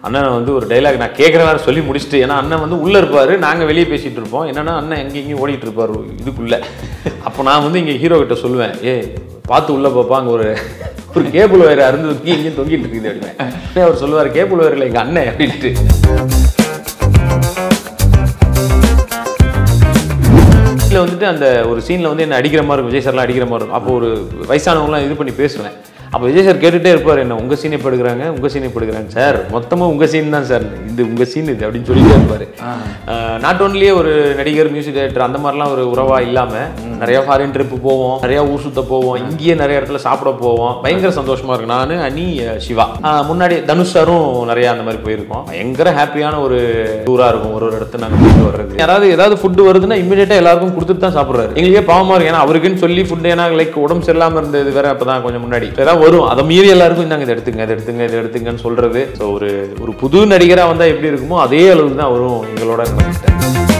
அண்ணன் வந்து ஒரு டைலாக் நான் கேட்குற வேறு சொல்லி முடிச்சுட்டு ஏன்னா அண்ணன் வந்து உள்ளே இருப்பார் நாங்கள் வெளியே பேசிகிட்டு இருப்போம் என்னன்னா அண்ணன் எங்கே இங்கேயும் ஓடிட்டு இருப்பார் இதுக்குள்ளே அப்போ நான் வந்து இங்கே ஹீரோ கிட்ட சொல்லுவேன் ஏய் பார்த்து உள்ளே பார்ப்பா அங்கே ஒரு ஒரு கேபிள் வயர் அருந்து தொங்கி இங்கேயும் தொங்கிட்டு இருக்குது அப்படின்னா அவர் சொல்லுவார் கேபிள் வயரில் எங்கள் அண்ணன் அப்படின்ட்டு இதில் வந்துட்டு அந்த ஒரு சீனில் வந்து என்ன அடிக்கிற மாதிரி இருக்கும் விஜய் சார்லாம் அடிக்கிற மாதிரி இருக்கும் அப்போ ஒரு வயசானவங்களாம் இது பண்ணி பேசுவேன் அப்போ விஜய் சார் கேட்டுகிட்டே இருப்பார் என்ன உங்கள் சீன் எப்போ எடுக்கிறாங்க உங்கள் சீன் எப்போ எடுக்கிறாங்க சார் மொத்தமாக உங்கள் சீன் தான் சார் இது உங்கள் சீன் இது அப்படின்னு சொல்லிட்டே இருப்பார் நாட் ஓன்லியே ஒரு நடிகர் மியூசிக் டைரக்டர் அந்த மாதிரிலாம் ஒரு உறவாக இல்லாமல் நிறைய ஃபாரின் ட்ரிப்பு போவோம் நிறையா ஊர் சுத்த போவோம் இங்கேயே நிறைய இடத்துல சாப்பிட போவோம் பயங்கர சந்தோஷமாக இருக்கும் நான் அனி அஹ், சிவா ஆஹ், முன்னாடி தனுஷ் சாரும் நிறைய அந்த மாதிரி போயிருக்கோம் பயங்கர ஹாப்பியான ஒரு டூராக இருக்கும் ஒரு ஒரு இடத்துல நாங்கள் போயிட்டு வர்றது யாராவது ஏதாவது ஃபுட்டு வருதுன்னா இமீடியட்டாக எல்லாருக்கும் கொடுத்துட்டு தான் சாப்பிட்றாரு எங்களுக்கே பாவமாக இருக்கு ஏன்னா அவருக்குன்னு சொல்லி ஃபுட் ஏன்னா லைக் உடம்பு சரியில்லாமல் இருந்தது வேற அப்போ தான் கொஞ்சம் முன்னாடி ஏதாவது வரும் அதை மீறி எல்லாருக்கும் இந்தாங்க இதை எடுத்துங்க இதை எடுத்துங்க இதை எடுத்துங்கன்னு சொல்றது ஸோ ஒரு ஒரு புது நடிகராக வந்தால் எப்படி இருக்குமோ அதே அளவுக்கு தான் அவரும் எங்களோட நடந்துட்டார்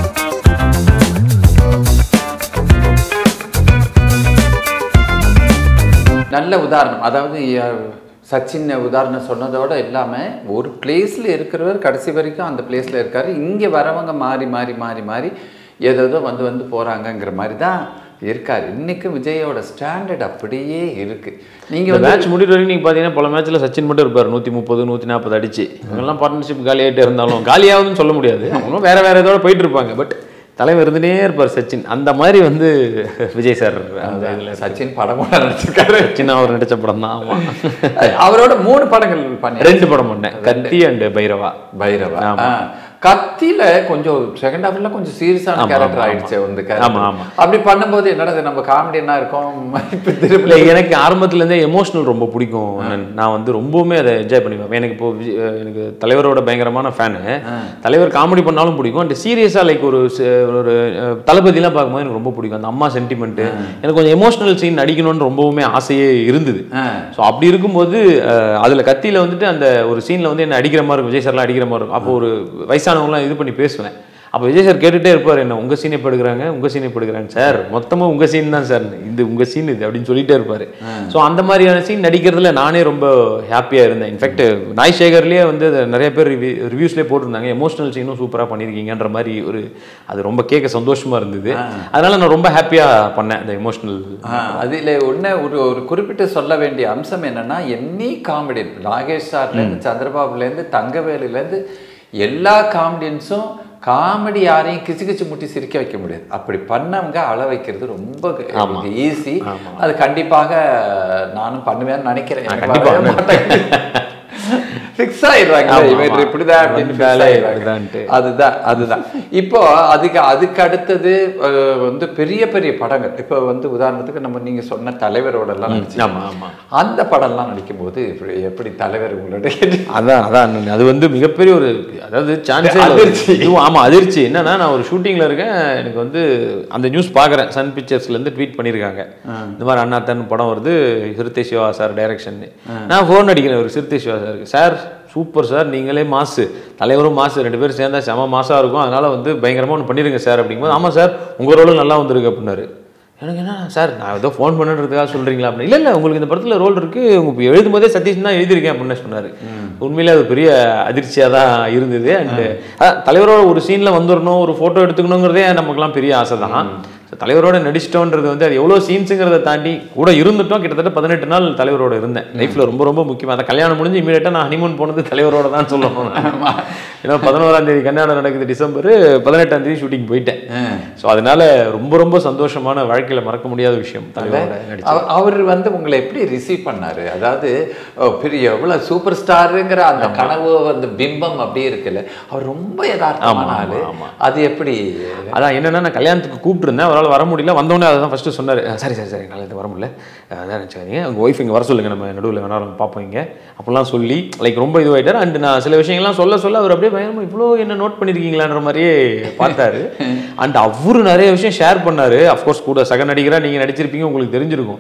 நல்ல உதாரணம் அதாவது அஹ், சச்சின் உதாரணம் சொன்னதோட இல்லாமல் ஒரு பிளேஸில் இருக்கிறவர் கடைசி வரைக்கும் அந்த பிளேஸில் இருக்காரு இங்கே வரவங்க மாறி மாறி மாறி மாறி ஏதோ வந்து வந்து போகிறாங்கங்கிற மாதிரி தான் இருக்கார் இன்னைக்கு விஜயோட ஸ்டாண்டர்ட் அப்படியே இருக்கு நீங்கள் இந்த வந்து மேட்ச் முடிகிற வரைக்கும் நீங்கள் பார்த்தீங்கன்னா பல மேட்ச்சில் சச்சின் மட்டும் இருப்பார் நூற்றி முப்பது நூற்றி நாற்பது அடிச்சு இவங்கெல்லாம் பார்ட்னர்ஷிப் காலியாகிட்டே இருந்தாலும் காலியாகுதுன்னு சொல்ல முடியாது அவங்களும் வேற வேற இதோட போயிட்டு இருப்பாங்க பட் தலைவர் இருந்துனே இருப்பார் சச்சின் அந்த மாதிரி வந்து விஜய் சார் அந்த இதில் சச்சின் படம் கூட நடிச்சிருக்காரு சச்சின் அவர் நடிச்ச படம் தான் ஆமாம் அவரோட மூணு படங்கள் பண்ணி ரெண்டு படம் பண்ணேன் கத்தி அண்ட் பைரவா பைரவா ஆ. கத்தில கொஞ்சம் செகண்ட் ஹாஃப்ல கொஞ்சம் சீரியஸான கேரக்டர் ஆயிடுச்சு வந்து character. ஆமா, ஆமா. அப்படி பண்ணும்போது என்னடா இது நம்ம காமெடியனா இருக்கோம் இப்ப திருப்பி இல்லை எனக்கு ஆரம்பத்துலேருந்தே எமோஷனல் ரொம்ப பிடிக்கும் அண்ணன். நான் வந்து ரொம்பவுமே அதை என்ஜாய் பண்ணிப்பேன் எனக்கு இப்போ விஜய்- அஹ் எனக்கு தலைவரோட பயங்கரமான ஃபேனு தலைவர் காமெடி பண்ணாலும் பிடிக்கும் அண்ட் சீரியஸாக லைக் ஒரு ச- ஒரு அஹ், தளபதிலாம் பார்க்கும்போது எனக்கு ரொம்ப பிடிக்கும் அந்த அம்மா சென்டிமெண்ட்டு எனக்கு கொஞ்சம் எமோஷனல் சீன் நடிக்கணும்னு ரொம்பவுமே ஆசையே இருந்தது ஆ. ஸோ அப்படி இருக்கும்போது அஹ், அதுல கத்தியில வந்துட்டு அந்த ஒரு சீன்ல வந்து என்ன அடிக்கிற மாதிரி இருக்கும் விஜய் சார்லாம் அடிக்கிற மாதிரி இருக்கும் அப்போ ஒரு வயசானவங்களாம் இது பண்ணி பேசுவேன் அப்போ விஜய் சார் கேட்டுட்டே இருப்பார் என்ன உங்க சீன் எப்போ எடுக்கிறாங்க உங்க சீன் எப்போ எடுக்கிறாங்க சார் மொத்தமா உங்க சீன் தான் சார் இது உங்க சீன் இது அப்படின்னு சொல்லிட்டே இருப்பாரு ஸோ அந்த மாதிரியான சீன் நடிக்கிறதுல நானே ரொம்ப ஹாப்பியா இருந்தேன் இன்ஃபேக்ட் நாய் சேகர்லேயே வந்து அது நிறைய பேர் ரிவ்யூஸ்லேயே போட்டிருந்தாங்க எமோஷனல் சீனும் சூப்பரா பண்ணியிருக்கீங்கன்ற மாதிரி ஒரு அது ரொம்ப கேட்க சந்தோஷமா இருந்தது அதனால நான் ரொம்ப ஹாப்பியா பண்ணேன் அந்த எமோஷனல் ஆ, அதுல ஒண்ணு ஒரு ஒரு குறிப்பிட்டு சொல்ல வேண்டிய அம்சம் என்னன்னா என்னி காமெடி நாகேஷ் சார்லேருந்து சந்திரபாபுலேருந்து தங்கவேலுலேருந்து எல்லா காமெடியன்ஸும் காமெடி யாரையும் கிச்சு கிச்சு முட்டி சிரிக்க வைக்க முடியாது அப்படி பண்ணவங்க அழ வைக்கிறது ரொம்ப ஈஸி அது கண்டிப்பாக நானும் பண்ணுவேன்னு நினைக்கிறேன் எனக்கு கண்டிப்பா வரவே மாட்டேங்குது. ஃபிக்ஸ் ஆயிடுறாங்க ஆமா, இவர் ஆமா. இப்படிதான் அப்படின்னு fix வந்தாலே ஆயிடுறாங்க. இப்படிதான்ட்டு. அதுதான் அதுதான் இப்போ அதுக்கு அதுக்கு அடுத்தது அஹ், வந்து பெரிய பெரிய படங்கள் இப்போ வந்து உதாரணத்துக்கு நம்ம நீங்க சொன்ன தலைவரோட எல்லாம் நடிச்சீங்க. ஆமா ஆமா அந்த படம்லாம் நடிக்கும்போது எப்படி எப்படி தலைவர் உங்களோட அதான் அதான் அண்ணன். அது வந்து மிகப்பெரிய ஒரு அதாவது சான்ஸே அதிர்ச்சி. இதுவும் ஆமா அதிர்ச்சி என்னன்னா நான் ஒரு ஷூட்டிங்ல இருக்கேன் எனக்கு வந்து அந்த நியூஸ் பார்க்குறேன் சன் பிக்சர்ஸ்ல இருந்து ட்வீட் பண்ணியிருக்காங்க இந்த மாதிரி அண்ணாத்தன் படம் வருது சிறுத்தை சிவா சார் டைரக்ஷன் நான் ஃபோன் அடிக்கிறேன் ஒரு சிறுத்தை சிவா சாருக்கு சார் சூப்பர் சார் நீங்களே மாசு தலைவரும் மாசு ரெண்டு பேரும் சேர்ந்தா செம மாசா இருக்கும் அதனால வந்து பயங்கரமா ஒன்று பண்ணிருங்க சார் அப்படிங்கும்போது ஆமா சார் உங்க ரோலும் நல்லா வந்திருக்கு அப்படின்னாரு எனக்கு என்ன சார் நான் ஏதோ ஃபோன் பண்ணுறதுக்காக சொல்கிறீங்களா அப்படின்னு இல்லை இல்லை உங்களுக்கு இந்த படத்தில் ரோல் இருக்குது உங்க எழுதும் போதே சதீஷ் தான் எழுதியிருக்கேன் அப்படின்னு சொன்னார் உண்மையிலே அது பெரிய அதிர்ச்சியாக தான் இருந்தது அண்டு தலைவரோட ஒரு சீனில் வந்துடணும் ஒரு ஃபோட்டோ எடுத்துக்கணுங்கிறதே நமக்குலாம் பெரிய ஆசை தான் So, தலைவரோட நடிச்சிட்டோன்றது வந்து அது எவ்வளோ சீன்ஸுங்கிறத தாண்டி கூட இருந்துட்டோம் கிட்டத்தட்ட பதினெட்டு நாள் தலைவரோட இருந்தேன் லைஃப்பில் ரொம்ப ரொம்ப முக்கியமாக அந்த கல்யாணம் முடிஞ்சு இமீடியட்டாக நான் ஹனிமூன் போனது தலைவரோட தான் சொல்லணும் நான். ஏன்னா பதினோராம் தேதி கல்யாணம் நடக்குது டிசம்பர் பதினெட்டாம் தேதி ஷூட்டிங் போயிட்டேன் ஸோ அதனால ரொம்ப ரொம்ப சந்தோஷமான வாழ்க்கையில மறக்க முடியாத விஷயம் தலைவரோட நடிச்சு அவ- அவர் வந்து உங்களை எப்படி ரிசீவ் பண்ணாரு அதாவது ஓ, பெரிய எவ்வளவு சூப்பர் ஸ்டாருங்கிற அந்த கனவு அந்த பிம்பம் அப்படியே இருக்குல்ல அவர் ரொம்ப யதார்த்தமான ஆமா, ஆளு ஆமா. அது எப்படி அதான் என்னன்னா நான் கல்யாணத்துக்கு கூப்பிட்டுருந்தேன் அவரால் வர முடியல வந்தோடனே அதை தான் ஃபஸ்ட்டு சொன்னார் சரி சரி சரி என்னால் வர முடியல அதான் நினச்சாதீங்க உங்கள் ஒய்ஃப் இங்கே வர சொல்லுங்கள் நம்ம நடுவில் வேணாலும் பார்ப்போம் இங்கே அப்படிலாம் சொல்லி லைக் ரொம்ப இதுவாயிட்டார் அண்ட் நான் சில விஷயங்கள்லாம் சொல்ல சொல்ல அவர் அப்படியே பயங்கரமாக இவ்வளோ என்ன நோட் பண்ணியிருக்கீங்களான்ற மாதிரியே பார்த்தாரு அண்ட் அவரு நிறைய விஷயம் ஷேர் பண்ணாரு அஃப்கோர்ஸ் கூட சக நடிகராக நீங்கள் நடிச்சிருப்பீங்க உங்களுக்கு தெரிஞ்சிருக்கும்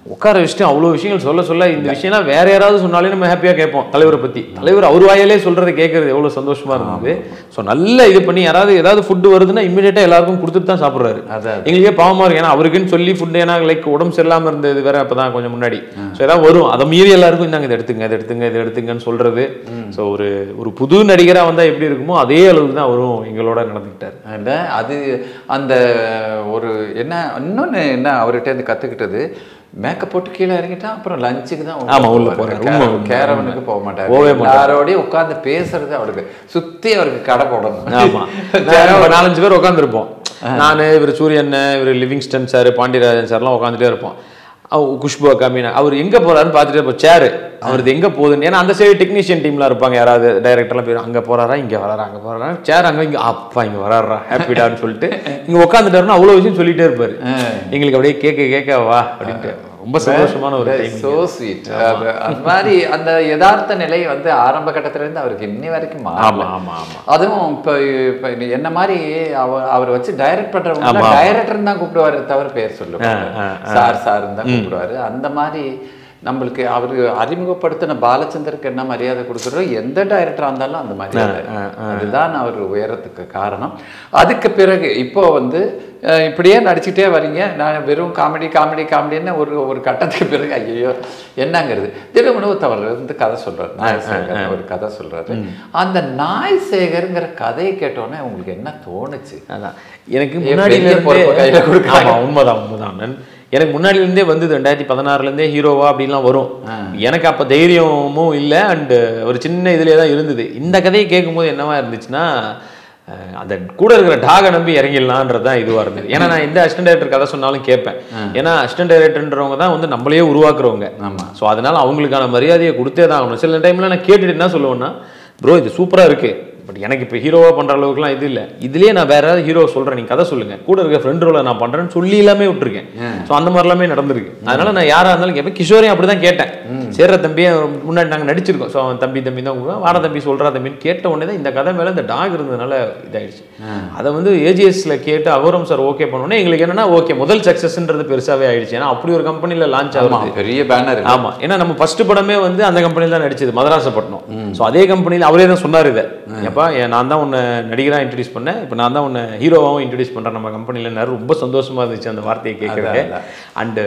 உட்கார வச்சுட்டு அவ்வளோ விஷயங்கள் சொல்ல சொல்ல இந்த விஷயம்லாம் வேற யாராவது சொன்னாலே நம்ம ஹாப்பியாக கேட்போம் தலைவரை பற்றி தலைவர் அவர் வாயிலே சொல்றதை கேட்கறது எவ்வளோ சந்தோஷமா இருந்தது ஸோ நல்லா இது பண்ணி யாராவது ஏதாவது ஃபுட்டு வருதுன்னா இமீடியட்டாக எல்லாருக்கும் கொடுத்துட்டு தான் சாப்பிட்றாரு அதான். எங்களுக்கே பாவமா இருக்கு ஏன்னா அவருக்குன்னு சொல்லி ஃபுட் ஏன்னா லைக் உடம்பு சரியில்லாம இருந்தது வேற அப்பதான் கொஞ்சம் முன்னாடி ஸோ ஏதாவது வரும் அதை மீறி எல்லாருக்கும் இந்தாங்க இதை எடுத்துங்க இதை எடுத்துங்க இதை எடுத்துங்கன்னு சொல்றது ஸோ ஒரு ஒரு புது நடிகரா வந்தா எப்படி இருக்குமோ அதே அளவுக்கு தான் அவரும் எங்களோட நடந்துக்கிட்டாரு இல்ல அது அந்த ஒரு என்ன இன்னொன்னு என்ன அவர்கிட்ட இருந்து கத்துக்கிட்டது மேக்கப் போட்டு கீழே இறங்கிட்டா அப்புறம் லஞ்சுக்கு தான் ஆமா, உள்ள போறாரு. உண்மை, உண்மை, கேரவனுக்கு போக மாட்டாரு போகவே மாட்டாரு. எல்லாரோடய உட்கார்ந்து பேசுறது அவருக்கு சுத்தி அவருக்கு கடை போடணும் ஆமா நான் ஒரு நாலஞ்சு பேர் உட்காந்துருப்போம் நான் இவர் சூரியன் இவர் லிவிங்ஸ்டன் சார் பாண்டியராஜன் சார்லாம் உட்காந்துட்டே இருப்போம் அவ- குஷ்பு அக்கா மீனா அவர் எங்க போறாருன்னு பார்த்துட்டே இருப்போம் சேரு அவரது எங்க போகுதுன்னு ஏன்னா அந்த சைடு டெக்னீஷியன் டீம்ல இருப்பாங்க யாராவது டைரக்டர்லாம் போய் அங்க போறாரா இங்க வராரா அங்க போறாரா சேர் அங்க இங்க அப்பா இங்க வராரா ஹாப்பிடான்னு சொல்லிட்டு இங்க உட்காந்துட்டாருன்னா அவ்வளவு விஷயம் சொல்லிட்டே இருப்பாரு எங்களுக்கு அப்படியே கேட்க கேட்க வா அப்படின்ட்டு ரொம்ப சந்தோஷமான ஒரு டைம் சோ ஸ்வீட் அந்த மாதிரி அந்த யதார்த்த நிலை வந்து ஆரம்ப கட்டத்துல இருந்து அவருக்கு இன்னி வரைக்கும் ஆமா மாறல ஆமா ஆமா அதுவும் இப்போ இப்போ என்ன மாதிரி அவர் அவர் வச்சு டைரக்ட் பண்றவங்க ஆமா. டைரக்டர் தான் கூப்பிடுவாரு தவிர பேர் சொல்லுவாங்க ஆ, சார் சார் தான் கூப்பிடுவாரு அந்த மாதிரி நம்மளுக்கு அவரு அறிமுகப்படுத்தின பாலச்சந்தருக்கு என்ன மரியாதை கொடுக்குறோம் எந்த டைரக்டரா இருந்தாலும் அந்த மரியாதை அதுதான் அவர் உயரத்துக்கு காரணம் அதுக்கு பிறகு இப்போ வந்து அஹ், இப்படியே நடிச்சுட்டே வரீங்க நான் வெறும் காமெடி காமெடி காமெடின்னு ஒரு ஒரு கட்டத்துக்கு பிறகு ஐயோ என்னங்கிறது திருமணத்தை அவர் வந்து கதை சொல்றாரு நாய் சேகர் ஒரு கதை சொல்றாரு அந்த நாய் சேகருங்கிற கதையை கேட்டோன்னே உங்களுக்கு என்ன தோணுச்சு அதான் எனக்கு ஏன் முன்னாடி பெரிய பொறுப்பை கையில கொடுக்குறாங்க? ஆமா உண்மைதான் உண்மைதான் நன்- எனக்கு முன்னாடில இருந்தே வந்தது ரெண்டாயிரத்தி பதினாறுல இருந்தே ஹீரோவா அப்படின்லாம் வரும் எனக்கு அப்ப தைரியமும் இல்லை அண்ட் ஒரு சின்ன இதுலயே தான் இருந்தது இந்த கதையை கேட்கும்போது என்னவா இருந்துச்சுன்னா அஹ், அந்த கூட இருக்கிற டாகை நம்பி இறங்கிடலான்றது தான் இதுவாக இருந்தது ஏன்னா நான் எந்த அசிஸ்டன்ட் டைரக்டர் கதை சொன்னாலும் கேட்பேன் ஏன்னா அசிஸ்டன்ட் டைரக்டர்ன்றவங்க தான் வந்து நம்மளையே உருவாக்குறவங்க ஆமா. ஸோ அதனால அவங்களுக்கான மரியாதையை கொடுத்தே தான் ஆகணும் சில டைம்ல நான் கேட்டுட்டு என்ன சொல்லுவேன்னா ப்ரோ இது சூப்பரா இருக்கு பட் எனக்கு இப்போ ஹீரோவா பண்ற அளவுக்குலாம் இது இல்லை இதுலயே நான் வேற ஏதாவது ஹீரோ சொல்றேன் நீங்க கதை சொல்லுங்க கூட இருக்க ஃப்ரெண்ட் ரோல நான் பண்றேன்னு சொல்லி எல்லாமே விட்டுருக்கேன் ஸோ அந்த மாதிரிலாமே நடந்திருக்கு அதனால நான் யாரா இருந்தாலும் கேட்பேன் கிஷோரையும் அப்படிதான் கேட்டேன் சேர்ற தம்பியை முன்னாடி நாங்க நடிச்சிருக்கோம் ஸோ அவன் தம்பி தம்பி தான் கூப்பிடுவான். வாடா தம்பி சொல்றா தம்பின்னு கேட்ட உடனே தான் இந்த கதை மேல இந்த டாக் இருந்ததுனால இதாயிடுச்சு அதை வந்து ஏஜிஎஸ்ல கேட்டு அகோரம் சார் ஓகே பண்ணோன்னே எங்களுக்கு என்னன்னா ஓகே முதல் சக்சஸ்ன்றது பெருசாவே ஆயிடுச்சு ஏன்னா அப்படி ஒரு கம்பெனில லான்ச் ஆமா ஆகுது பெரிய பேனர் ஆமா ஏன்னா நம்ம ஃபர்ஸ்ட் படமே வந்து அந்த கம்பெனில தான் நடிச்சது மதராசப்பட்டினம் ஸோ அதே கம்பெனில அவரே தான் சொன்னார் இதை எப்பா ஏன் நான் தான் உன்னை நடிகரா இன்ட்ரடியூஸ் பண்ணேன் இப்போ நான் தான் உன்னை ஹீரோவாகவும் இன்ட்ரடியூஸ் பண்றேன் நம்ம கம்பெனில ரொம்ப சந்தோஷமா இருந்துச்சு அந்த வார்த்தையை கேட்கறது அண்டு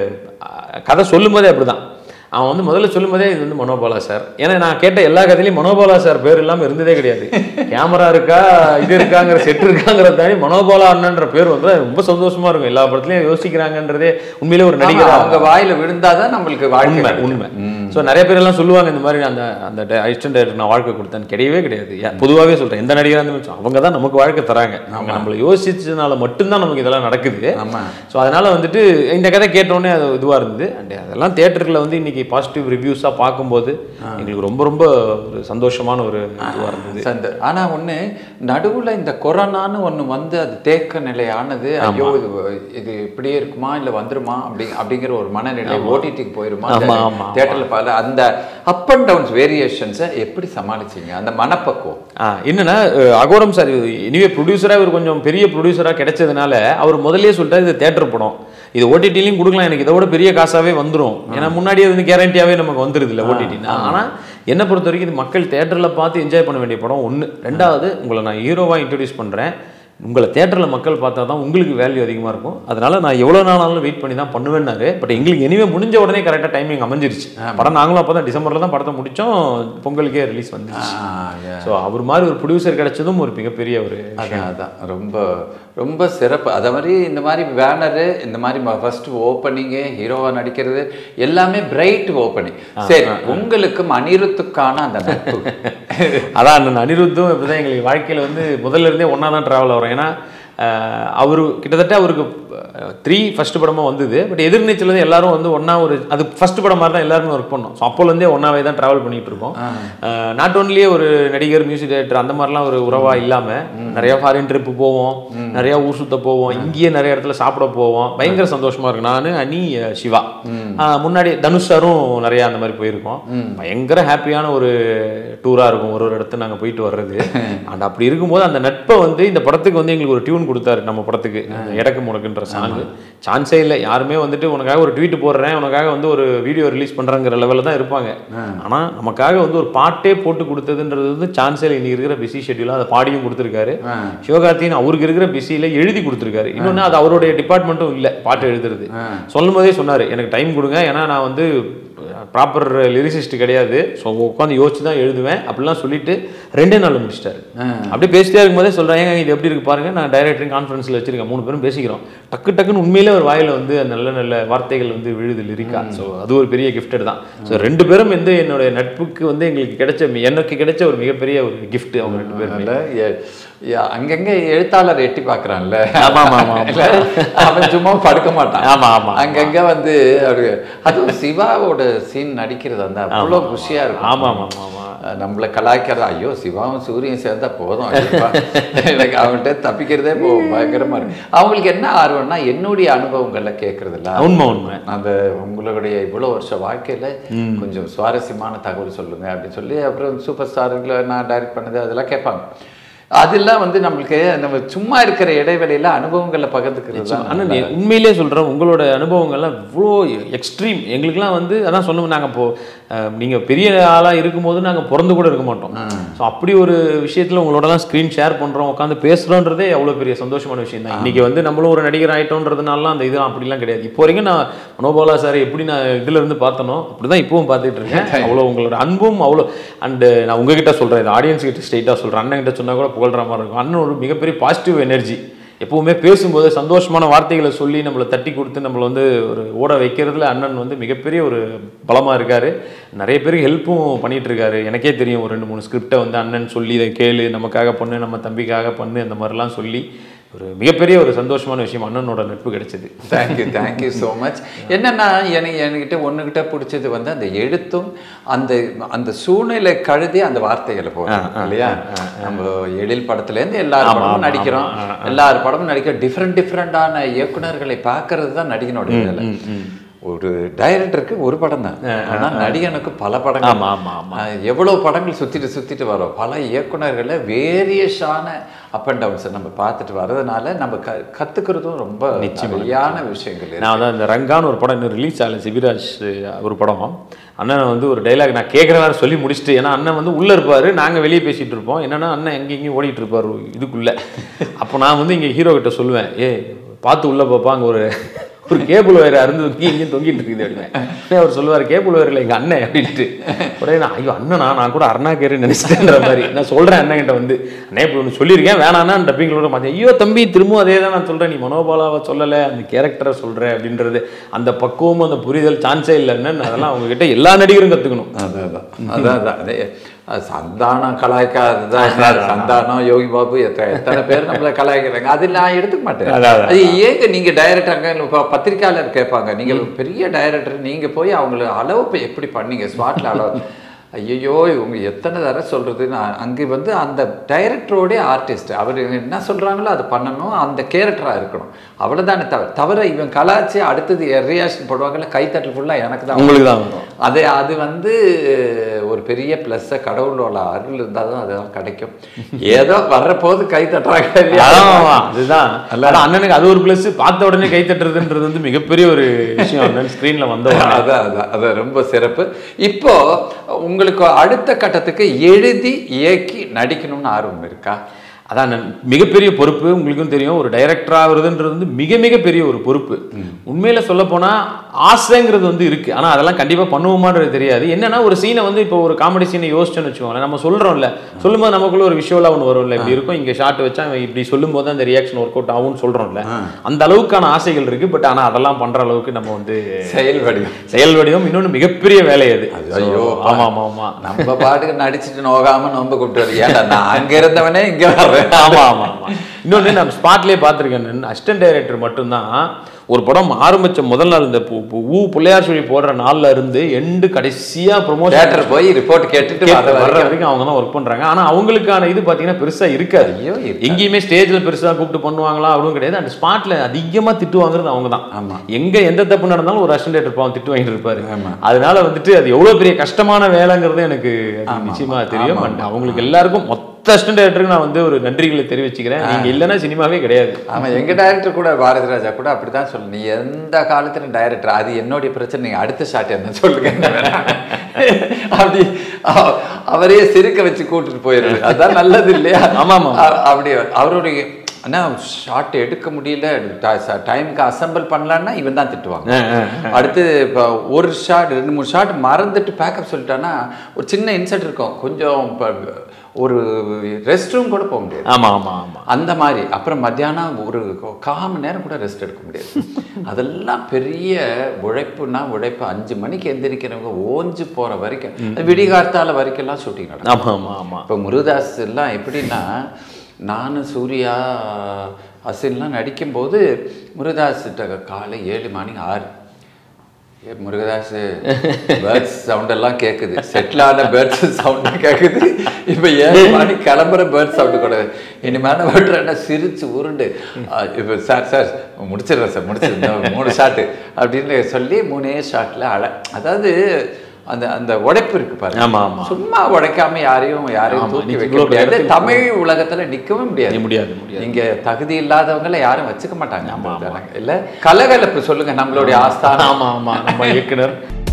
கதை சொல்லும் போதே அப்படிதான் அவன் வந்து முதல்ல சொல்லும் போதே இது வந்து மனோபாலா சார் ஏன்னா நான் கேட்ட எல்லா கதையிலையும் மனோபாலா சார் பேர் இல்லாம இருந்ததே கிடையாது கேமரா இருக்கா இது இருக்காங்கிற செட் இருக்காங்கிற தாண்டி மனோபாலா அண்ணன்ற பேர் வந்து ரொம்ப சந்தோஷமா இருக்கும் எல்லா படத்துலயும் யோசிக்கிறாங்கன்றதே உண்மையிலே ஒரு நடிகர் அவங்க வாயில விழுந்தாதான் நம்மளுக்கு வாழ்க்கை உண்மை கிடைக்கும். உண்மை ஸோ நிறைய பேர் எல்லாம் சொல்லுவாங்க இந்த மாதிரி அந்த அந்த அசிஸ்டன்ட் டைரக்டர் நான் வாழ்க்கை கொடுத்தேன்னு கிடையவே கிடையாது யா- பொதுவாகவே சொல்றேன் எந்த நடிகராக இருந்தாலும் அவங்க தான் நமக்கு வாழ்க்கை தராங்க அவங்க நம்மளை யோசிச்சதுனால மட்டும்தான் நமக்கு இதெல்லாம் நடக்குது ஆமா ஸோ அதனால வந்துட்டு இந்த கதை கேட்டோடனே அது இதுவாக இருந்தது அண்ட் அதெல்லாம் தேட்டரில் வந்து இன்னைக்கு பாசிட்டிவ் ரிவ்யூஸாக பார்க்கும்போது எங்களுக்கு ரொம்ப ரொம்ப ஒரு சந்தோஷமான ஒரு இதுவாக இருந்தது சந்த ஆனா ஒண்ணு நடுவுல இந்த கொரோனான்னு ஒண்ணு வந்து அது தேக்க நிலையானது ஐயோ இது இது இப்படியே இருக்குமா இல்ல வந்துருமா அப்படி அப்படிங்கிற ஒரு மனநிலை ஓடிடிக்கு போயிருமா ஆமா, ஆமா, தேட்டர்ல பல அந்த அப் அண்ட் டவுன்ஸ் வேரியேஷன்ஸை எப்படி சமாளிச்சீங்க அந்த மனப்பக்குவம் ஆ என்னன்னா அஹ், அகோரம் சார் இனிவே ப்ரொடியூசராக இவர் கொஞ்சம் பெரிய ப்ரொடியூசராக கிடைச்சதுனால அவர் முதல்லயே சொல்லிட்டாரு இது தேட்டர் படம் இது ஓடிடிலையும் கொடுக்கலாம் எனக்கு இதை விட பெரிய காசாவே வந்துரும் ஏன்னா முன்னாடியே வந்து கேரண்டியாவே நமக்கு வந்துருது இல்லை ஓடிடினா ஆனா என்னை பொறுத்த வரைக்கும் இது மக்கள் தேட்டரில் பார்த்து என்ஜாய் பண்ண வேண்டிய படம் ஒன்று ரெண்டாவது உங்களை நான் ஹீரோவாக இன்ட்ரடியூஸ் பண்றேன் உங்களை தேட்டரில் மக்கள் பார்த்தா தான் உங்களுக்கு வேல்யூ அதிகமாக இருக்கும் அதனால நான் எவ்வளோ நாளாலும் வெயிட் பண்ணி தான் பண்ணுவேன்னாரு பட் எங்களுக்கு எனிவே முடிஞ்ச உடனே கரெக்டாக டைமிங் அமைஞ்சிருச்சு படம் நாங்களும் அப்போ தான் டிசம்பரில் தான் படத்தை முடிச்சோம் பொங்கலுக்கே ரிலீஸ் வந்துருச்சு ஸோ அவர் மாதிரி ஒரு ப்ரொடியூசர் கிடைச்சதும் ஒரு மிகப்பெரிய ஒரு அதான் அதான் ரொம்ப ரொம்ப சிறப்பு அதை மாதிரி இந்த மாதிரி பேனரு இந்த மாதிரி ஃபர்ஸ்ட் ஓப்பனிங்கு ஹீரோவா நடிக்கிறது எல்லாமே பிரைட் ஓப்பனிங் சரி உங்களுக்கும் அனிருத்துக்கான அந்த நட்பு அதான் அந்த அனிருத்தும் இப்படிதான் எங்களுக்கு வாழ்க்கையில வந்து முதல்ல இருந்தே ஒன்றா தான் ட்ராவல் ஆகிறோம் ஏன்னா அஹ், அவரு கிட்டத்தட்ட அவருக்கு த்ரீ ஃபர்ஸ்ட் படமா வந்தது பட் எதிர்நீச்சல் வந்து எல்லாரும் வந்து ஒண்ணா ஒரு அது ஃபர்ஸ்ட் படம் மாதிரி தான் எல்லாருமே ஒர்க் பண்ணோம் ஸோ அப்போலேருந்தே ஒன்றாவே தான் ட்ராவல் பண்ணிட்டு இருக்கோம் நாட் ஓன்லி ஒரு நடிகர் மியூசிக் டைரக்டர் அந்த மாதிரிலாம் ஒரு உறவா இல்லாம நிறைய ஃபாரின் ட்ரிப்பு போவோம் நிறைய ஊர் சுத்த போவோம் இங்கேயே நிறைய இடத்துல சாப்பிட போவோம் பயங்கர சந்தோஷமா இருக்கு நான் அனி அஹ், சிவா அஹ், முன்னாடி தனுஷ் சாரும் நிறைய அந்த மாதிரி போயிருக்கோம் பயங்கர ஹாப்பியான ஒரு டூரா இருக்கும் ஒரு ஒரு இடத்துல நாங்க போயிட்டு வர்றது அண்ட் அப்படி இருக்கும்போது அந்த நட்பை வந்து இந்த படத்துக்கு வந்து எங்களுக்கு ஒரு டியூன் ட்ரிபியூட்டும் கொடுத்தாரு நம்ம படத்துக்கு எடக்கு முடக்குன்ற சாங் சான்ஸே இல்லை யாருமே வந்துட்டு உனக்காக ஒரு ட்வீட் போடுறேன் உனக்காக வந்து ஒரு வீடியோ ரிலீஸ் பண்றேங்கிற லெவலில் தான் இருப்பாங்க ஆனா நமக்காக வந்து ஒரு பாட்டே போட்டு கொடுத்ததுன்றது வந்து சான்ஸே இல்லை இன்னைக்கு இருக்கிற பிஸி ஷெட்யூலாக அதை பாடியும் கொடுத்துருக்காரு சிவகார்த்திகேயன் அவருக்கு இருக்கிற பிஸியில் எழுதி கொடுத்துருக்காரு இன்னொன்று அது அவருடைய டிபார்ட்மெண்ட்டும் இல்லை பாட்டு எழுதுறது சொல்லும் போதே சொன்னார் எனக்கு டைம் கொடுங்க ஏன்னா நான் வந்து ப்ராப்பர் லிரிசிஸ்ட் கிடையாது ஸோ உட்காந்து யோசிச்சு தான் எழுதுவேன் அப்படிலாம் சொல்லிட்டு ரெண்டே நாள் முடிச்சிட்டாரு அப்படியே பேசிட்டே இருக்கும்போதே சொல்கிறேன் ஏங்க இது எப்படி இருக்கு பாருங்க நான் டைரக்டரிங் கான்ஃபரன்ஸில் வச்சிருக்கேன் மூணு பேரும் பேசிக்கிறோம் டக்கு டக்குன்னு உண்மையிலே ஒரு வாயில வந்து நல்ல நல்ல வார்த்தைகள் வந்து விழுது லிரிக்கா ஸோ அது ஒரு பெரிய கிஃப்டட் தான் ஸோ ரெண்டு பேரும் வந்து என்னுடைய நட்புக்கு வந்து எங்களுக்கு கிடைச்ச எனக்கு கிடைச்ச ஒரு மிகப்பெரிய ஒரு gift அவங்க ரெண்டு பேரும் அதனால எ- எ- அங்கங்க எழுத்தாளர் எட்டி பார்க்கறான்ல ஆமா, ஆமா, ஆமா. இல்ல, அவன் சும்மா படுக்க மாட்டான் ஆமா, ஆமா. அங்கங்க வந்து அவரு அதுவும் சிவாவோட சீன் நடிக்கிறது வந்து அவ்வளோ குஷியா இருக்கும் ஆமா ஆமா ஆமா ஆமா அஹ் நம்மள கலாய்க்கிறது ஐயோ சிவாவும் சூரியன் சேர்ந்தா போதும் ஐயோப்பா. எனக்கு அவன்கிட்ட தப்பிக்கிறதே போ பயங்கரமா இருக்கு அவங்களுக்கு என்ன ஆர்வம்னா என்னுடைய அனுபவங்களை கேட்கறதில்ல உண்மை உண்மை அந்த உங்களுடைய இவ்வளோ வருஷ வாழ்க்கையில கொஞ்சம் சுவாரஸ்யமான தகவல் சொல்லுங்க அப்படின்னு சொல்லி அப்புறம் சூப்பர் ஸ்டாருங்களை நான் டைரக்ட் பண்ணது அதெல்லாம் கேட்பாங்க அதெல்லாம் வந்து நம்மளுக்கு நம்ம சும்மா இருக்கிற இடைவெளியில அனுபவங்களை பகிர்ந்துக்கிறது தான் ஆனால் நீ உண்மையிலே சொல்கிறேன் உங்களோட அனுபவங்கள்லாம் இவ்வளோ எக்ஸ்ட்ரீம் எங்களுக்குலாம் வந்து அதான் சொல்லுவோம் நாங்கள் இப்போ நீங்கள் பெரிய ஆளாக இருக்கும்போது நாங்கள் பிறந்து கூட இருக்க மாட்டோம் ஸோ அப்படி ஒரு விஷயத்தில் உங்களோடலாம் ஸ்க்ரீன் ஷேர் பண்ணுறோம் உட்காந்து பேசுகிறோன்றதே அவ்வளோ பெரிய சந்தோஷமான விஷயம் தான் இன்றைக்கி வந்து நம்மளும் ஒரு நடிகர் ஆகிட்டோன்றதுனாலாம் அந்த இதெல்லாம் அப்படிலாம் கிடையாது இப்போ வரைக்கும் நான் மனோபாலா சார் எப்படி நான் இதுல இருந்து பார்த்தனோ அப்படி தான் இப்பவும் பார்த்துட்டு இருக்கேன் அவ்வளோ உங்களோட அன்பும் அவ்வளோ அண்டு நான் உங்ககிட்ட சொல்கிறேன் இது ஆடியன்ஸ் கிட்ட ஸ்ட்ரெயிட்டாக சொல்கிறேன் அண்ணன் கிட்ட சொன்னா கூட புகழ்ற மாதிரி இருக்கும் அண்ணன் ஒரு மிகப்பெரிய பாசிட்டிவ் எனர்ஜி எப்பவுமே பேசும்போது சந்தோஷமான வார்த்தைகளை சொல்லி நம்மளை தட்டி கொடுத்து நம்மளை வந்து ஒரு ஓட வைக்கிறதுல அண்ணன் வந்து மிகப்பெரிய ஒரு பலமா இருக்காரு நிறைய பேருக்கு ஹெல்ப்பும் பண்ணிட்டு இருக்காரு எனக்கே தெரியும் ஒரு ரெண்டு மூணு ஸ்கிரிப்டை வந்து அண்ணன் சொல்லி இதை கேளு நமக்காக பண்ணு நம்ம தம்பிக்காக பண்ணு அந்த மாதிரிலாம் சொல்லி ஒரு மிகப்பெரிய ஒரு சந்தோஷமான விஷயம் அண்ணனோட நட்பு கிடைச்சது தேங்க்யூ தேங்க்யூ ஸோ மச் என்னன்னா எனக்கு என்கிட்ட ஒன்றுகிட்ட பிடிச்சது வந்து அந்த எழுத்தும் அந்த அந்த சூழ்நிலை கழுதி அந்த வார்த்தைகளை போகும் இல்லையா நம்ம எழில் படத்துலேருந்து எல்லார் படமும் நடிக்கிறோம் எல்லார் படமும் நடிக்கிறோம் டிஃப்ரெண்ட் டிஃப்ரெண்டான இயக்குனர்களை பார்க்கறது தான் நடிகனோட வேலை ஒரு டைரக்டருக்கு ஒரு படம் தான் ஆனால் நடிகனுக்கு பல படங்கள் ஆமா ஆமா ஆமா ஆஹ் எவ்வளவு படங்கள் சுத்திட்டு சுத்திட்டு வரோம் பல இயக்குனர்களை வேரியஸான அப் அண்ட் டவுன்ஸை நம்ம பார்த்துட்டு வர்றதுனால நம்ம க கத்துக்கிறதும் ரொம்ப நிறையான விஷயங்கள் இருக்கு. நான் வந்து அந்த ரங்கான்னு ஒரு படம் இன்னும் ரிலீஸ் ஆகல சிபிராஜ் ஒரு படம் அண்ணன் வந்து ஒரு டைலாக் நான் கேட்குற வேறு சொல்லி முடிச்சுட்டு ஏன்னா அண்ணன் வந்து உள்ளே இருப்பார் நாங்கள் வெளியே பேசிகிட்டு இருப்போம் என்னன்னா அண்ணன் எங்கேயும் இங்கேயும் ஓடிட்டு இருப்பார் இதுக்குள்ளே அப்போ நான் வந்து இங்கே ஹீரோ கிட்ட சொல்லுவேன் ஏ பார்த்து உள்ளே பாப்பா அங்கே ஒரு ஒரு கேபிள் வயர் அருந்து தொங்கி இங்கேயும் தொங்கிட்டு இருக்குது அப்படின்னு அவர் சொல்லுவார் கேபிள் வயரில் எங்கள் அண்ணன் அப்படின்ட்டு உடனே நான் ஐயோ அண்ணனா நான் கூட அருணா கேரு நினைச்சிட்டேன்ற மாதிரி நான் சொல்கிறேன் அண்ணன் கிட்ட வந்து அண்ணே இப்படி ஒன்று சொல்லியிருக்கேன் வேணான்னா டப்பிங்களோட மாற்றேன் ஐயோ தம்பி திரும்பவும் அதே தான் நான் சொல்கிறேன் நீ மனோபாலாவை சொல்லலை அந்த கேரக்டரை சொல்கிற அப்படின்றது அந்த பக்குவமும் அந்த புரிதல் சான்ஸே இல்லைன்னு அதெல்லாம் அவங்ககிட்ட எல்லா நடிகரும் கற்றுக்கணும் அதான் அதான் அதான் அதான் அதே அது சந்தானம் கலாய்க்காததான் சந்தானம் யோகி பாபு எத்தனை எத்தனை பேர் நம்மள கலாய்க்கிறாங்க அது நான் எடுத்துக்க மாட்டேன் அதான், அதான். அது ஏங்க நீங்க டைரக்டர் அங்க இப்போ பத்திரிக்கையாளர் கேட்பாங்க நீங்க பெரிய டைரக்டர் நீங்க போய் அவங்கள அளவு இப்ப எப்படி பண்ணீங்க ஸ்பாட்ல அளவு ஐயோ இவங்க எத்தனை தடவை சொல்றது நான் அங்கே வந்து அந்த டைரக்டரோடே ஆர்டிஸ்ட் அவர் என்ன சொல்றாங்களோ அது பண்ணணும் அந்த கேரக்டரா இருக்கணும் அவ்வளவுதானே தவிர தவிர இவன் கலாச்சி அடுத்தது ரியாக்ஷன் போடுவாங்கல்ல கைத்தட்டல் ஃபுல்லா எனக்கு தான் உங்களுக்கு தான் வரும் அது அது வந்து ஒரு பெரிய ப்ளஸ்ஸை கடவுளோட அருள் இருந்தால் தான் அதெல்லாம் கிடைக்கும் ஏதோ வர்ற போது கை தட்டுறாங்க இல்லையா? ஆமா, அதுதான் அதான் அண்ணனுக்கு அது ஒரு பிளஸ் பார்த்த உடனே கை தட்டுறதுன்றது வந்து மிகப்பெரிய ஒரு விஷயம் அண்ணன் ஸ்க்ரீன்ல வந்த உடனே. அதான் அதான் அதான் ரொம்ப சிறப்பு இப்போ உங்களுக்கு அடுத்த கட்டத்துக்கு எழுதி இயக்கி நடிக்கணும்னு ஆர்வம் இருக்கா அதான் நான் மிகப்பெரிய பொறுப்பு உங்களுக்கும் தெரியும் ஒரு டைரக்டர் ஆகுறதுன்றது வந்து மிக மிக பெரிய ஒரு பொறுப்பு உண்மையில சொல்ல போனா ஆசைங்கிறது வந்து இருக்கு ஆனா அதெல்லாம் கண்டிப்பா பண்ணுவோமான்றது தெரியாது என்னன்னா ஒரு சீனை வந்து இப்போ ஒரு காமெடி சீனை யோசிச்சோன்னு வச்சுக்கோங்களேன் நம்ம சொல்றோம்ல சொல்லும்போது நமக்குள்ள ஒரு விஷுவலா ஒன்று வரும்ல இப்படி இருக்கும் இங்க ஷாட் வச்சா இவன் இப்படி சொல்லும்போது அந்த ரியாக்ஷன் ஒர்க் அவுட் ஆகும்னு சொல்றோம்ல அந்த அளவுக்கான ஆசைகள் இருக்கு பட் ஆனா அதெல்லாம் பண்ற அளவுக்கு நம்ம வந்து செயல் வடிவம் செயல் வடிவம் இன்னொன்று மிகப்பெரிய வேலை அது ஐயோ, So, ஆமா ஆமா ஆமா நம்ம பாட்டுக்கு நடிச்சிட்டு நோகாம நொம்ப கூப்பிட்டு வர ஏன்டா நான் அங்க இருந்தவனே இங்க வர்றேன் ஆமா ஆமா ஆமா இன்னொன்று நான் ஸ்பாட்லேயே பார்த்துருக்கேன் அசிஸ்டன்ட் டைரக்டர் மட்டும்தான் ஒரு படம் ஆரம்பிச்ச முதல் நாள் இந்த பூ- பூ- ஊ பிள்ளையார் சொல்லி போடுற நாள்ல இருந்து எண்டு கடைசியா ப்ரொமோஷன் தேட்டர் போய் ரிப்போர்ட் கேட்டுட்டு வர வர்ற வரைக்கும் வரைக்கும் அவங்க தான் ஒர்க் பண்றாங்க ஆனா அவங்களுக்கான இது பாத்தீங்கன்னா பெருசா இருக்காது ஐயோ, இருக்காது. எங்கேயுமே ஸ்டேஜ்ல பெருசா கூப்பிட்டு பண்ணுவாங்களா அப்படின்னு கிடையாது அந்த ஸ்பாட்ல அதிகமா திட்டு வாங்குறது அவங்க தான் ஆமா. எங்க எந்த தப்பு நடந்தாலும் ஒரு அசிஸ்டன்ட் டைரக்டர் பாவம் திட்டு வாங்கிட்டு இருப்பாரு ஆமா. அதனால வந்துட்டு அது எவ்வளவு பெரிய கஷ்டமான வேலைங்கிறது எனக்கு அது நிச்சயமா தெரியும் And அவங்களுக்கு எல்லாருக்கும் மொத்த மொத்த அசிஸ்டன்ட் டேரக்டருக்கு நான் வந்து ஒரு நன்றிகளை தெரிவிச்சுக்கிறேன் நீங்க இல்லைன்னா சினிமாவே கிடையாது ஆமா எங்க டைரக்டர் கூட பாரதி ராஜா கூட அப்படிதான் சொல்லு நீ எந்த காலத்துல டைரக்டர் அது என்னுடைய பிரச்சனை நீங்க அடுத்த ஷாட் என்ன சொல்லுங்க அப்படி அ- அவரே சிரிக்க வச்சு கூட்டிட்டு போயிடுறது அதான் நல்லது இல்லையா ஆமா, ஆமா. அ- அப்படி அவருடைய ஆனா ஷாட் எடுக்க முடியல டைமுக்கு அசெம்பிள் பண்ணலான்னா இவன் தான் திட்டுவாங்க அடுத்து இப்போ ஒரு ஷாட் ரெண்டு மூணு ஷாட் மறந்துட்டு பேக்கப் சொல்லிட்டான்னா ஒரு சின்ன இன்செர்ட் இருக்கும் கொஞ்சம் இப்போ ஒரு ரெஸ்ட் ரூம் கூட போக முடியாது ஆமா ஆமா ஆமா அந்த மாதிரி அப்புறம் மத்தியானம் ஒரு கால் மணி நேரம் கூட ரெஸ்ட் எடுக்க முடியாது அதெல்லாம் பெரிய உழைப்புனா உழைப்பு அஞ்சு மணிக்கு எந்திரிக்கிறவங்க ஓஞ்சு போற வரைக்கும் விடிகார்த்தால வரைக்கும்லாம் ஷூட்டிங் நடக்கும் ஆமா ஆமா ஆமா இப்போ முருகதாஸ் எல்லாம் எப்படின்னா நான் சூர்யா அசின்லாம் நடிக்கும்போது முருகதாஸ் கிட்ட காலை ஏழு மணி ஆறு ஏ முருகதாஸ் பேர்ட்ஸ் சவுண்ட் எல்லாம் கேட்குது செட்டில் ஆன பேர்ட்ஸ் சவுண்ட் கேட்குது இப்போ ஏழு மணி கிளம்புற பேர்ட்ஸ் சவுண்டு கூட இனிமேல் விட்டுறேன்னா சிரிச்சு உருண்டு இப்போ சார் சார் முடிச்சிடுறேன் சார் முடிச்சிருந்தேன் மூணு ஷாட்டு அப்படின்னு சொல்லி மூணே ஷாட்டில் அழ அதாவது அந்த அந்த உழைப்பு இருக்கு பாருங்க ஆமா ஆமா சும்மா உழைக்காம யாரையும் யாரையும் ஆமா, தூக்கி நீ வைக்க இவ்வளவு முடியாது இடத்துக்கு தமிழ் உலகத்துல நிக்கவே முடியாது முடியாது முடியாது இங்க தகுதி இல்லாதவங்கள யாரும் வச்சுக்க மாட்டாங்க அந்த ஜனங்க. இல்ல கலகலப்பு சொல்லுங்க நம்மளுடைய ஆஸ்தானம் ஆமா ஆமா நம்ம இயக்குனர்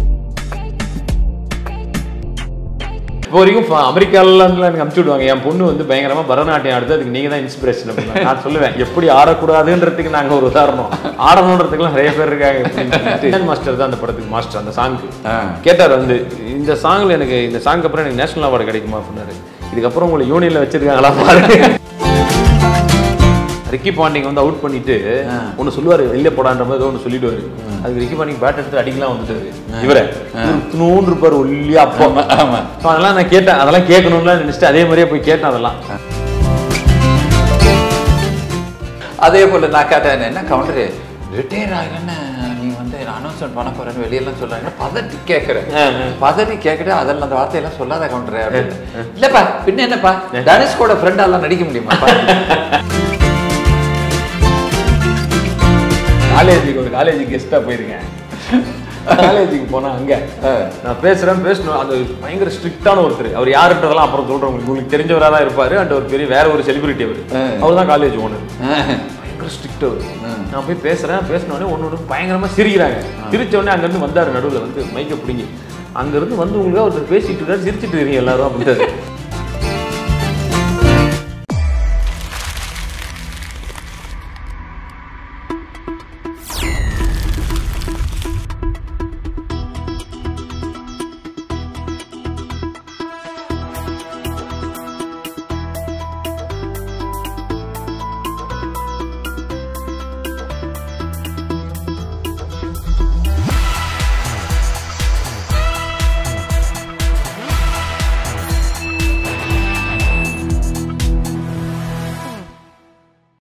இப்போ வரைக்கும் ஃப- அமெரிக்கால இருந்து எனக்கு அனுப்பிச்சு விடுவாங்க என் பொண்ணு வந்து பயங்கரமா பரதநாட்டியம் ஆடுது அதுக்கு நீங்க தான் இன்ஸ்பிரேஷன் அப்படின்னா நான் சொல்லுவேன் எப்படி ஆடக்கூடாதுன்றதுக்கு நாங்க ஒரு உதாரணம் ஆடணுன்றதுக்குலாம் நிறைய பேர் இருக்காங்க அப்படின்னு சொல்லிட்டு மாஸ்டர் தான் அந்த படத்துக்கு மாஸ்டர் அந்த சாங்க்கு ஆ. கேட்டார் வந்து இந்த சாங்ல எனக்கு இந்த சாங்க்கு அப்புறம் எனக்கு நேஷனல் அவார்டு கிடைக்குமா அப்படின்னாரு இதுக்கப்புறம் உங்களை யூனியன்ல வச்சிருக்காங்களா பாருங்க ரிக்கி பாண்டிங் வந்து அவுட் பண்ணிட்டு ஒன்னு சொல்லுவாரு வெளியே போடான்ற மாதிரி ஏதோ ஒன்று சொல்லிடுவாரு அதுக்கு ரிக்கி பாண்டிங் பேட் எடுத்து அடிக்கலாம் வந்துட்டாரு இவரை நூன்று இருப்பாரு ஒல்லியா அப்போ ஆமா So அதெல்லாம் நான் கேட்டேன் அதெல்லாம் கேட்கணும்ல நினைச்சிட்டு அதே மாதிரியே போய் கேட்டேன் அதெல்லாம் அதே போல நான் கேட்டேன் என்ன கவுண்டரு ரிட்டையர் ஆகிறேன்னு நீ வந்து அனௌன்ஸ்மெண்ட் பண்ண போறேன்னு வெளியெல்லாம் சொல்றாங்க பதட்டி கேட்குறேன் ஆ, ஆ. பதட்டி கேட்குறேன் அதெல்லாம் அந்த வார்த்தையெல்லாம் சொல்லாத கவுண்டரு அப்படின்னு இல்லப்பா பின்ன என்னப்பா தனுஷ்கோட ஃப்ரெண்டாலாம் நடிக்க முடியுமாப்பா காலேஜுக்கு ஒரு காலேஜுக்கு கெஸ்ட்டாக போயிருக்கேன் காலேஜுக்கு போனா அங்க நான் பேசுறேன் பேசணும் அது பயங்கர ஸ்ட்ரிக்டான ஒருத்தர் அவர் யாருன்றதெல்லாம் அப்புறம் சொல்றேன் உங்களுக்கு உங்களுக்கு தெரிஞ்சவரா தான் இருப்பாரு அண்ட் ஒரு பெரிய வேற ஒரு செலிபிரிட்டி அவர் அவர் தான் காலேஜ் ஓனர் பயங்கர ஸ்ட்ரிக்ட் அவர் நான் போய் பேசுறேன் பேசின உடனே ஒன்று ஒன்று பயங்கரமா சிரிக்கிறாங்க சிரிச்ச உடனே அங்கேருந்து வந்தாரு நடுவில் வந்து மைக்கை பிடிங்கி அங்கேருந்து வந்து உங்களுக்கு ஒருத்தர் பேசிட்டு இருக்காரு சிரிச்சிட்டு இருக்கீங்க எல்லாரும் அப்படின்ட்டு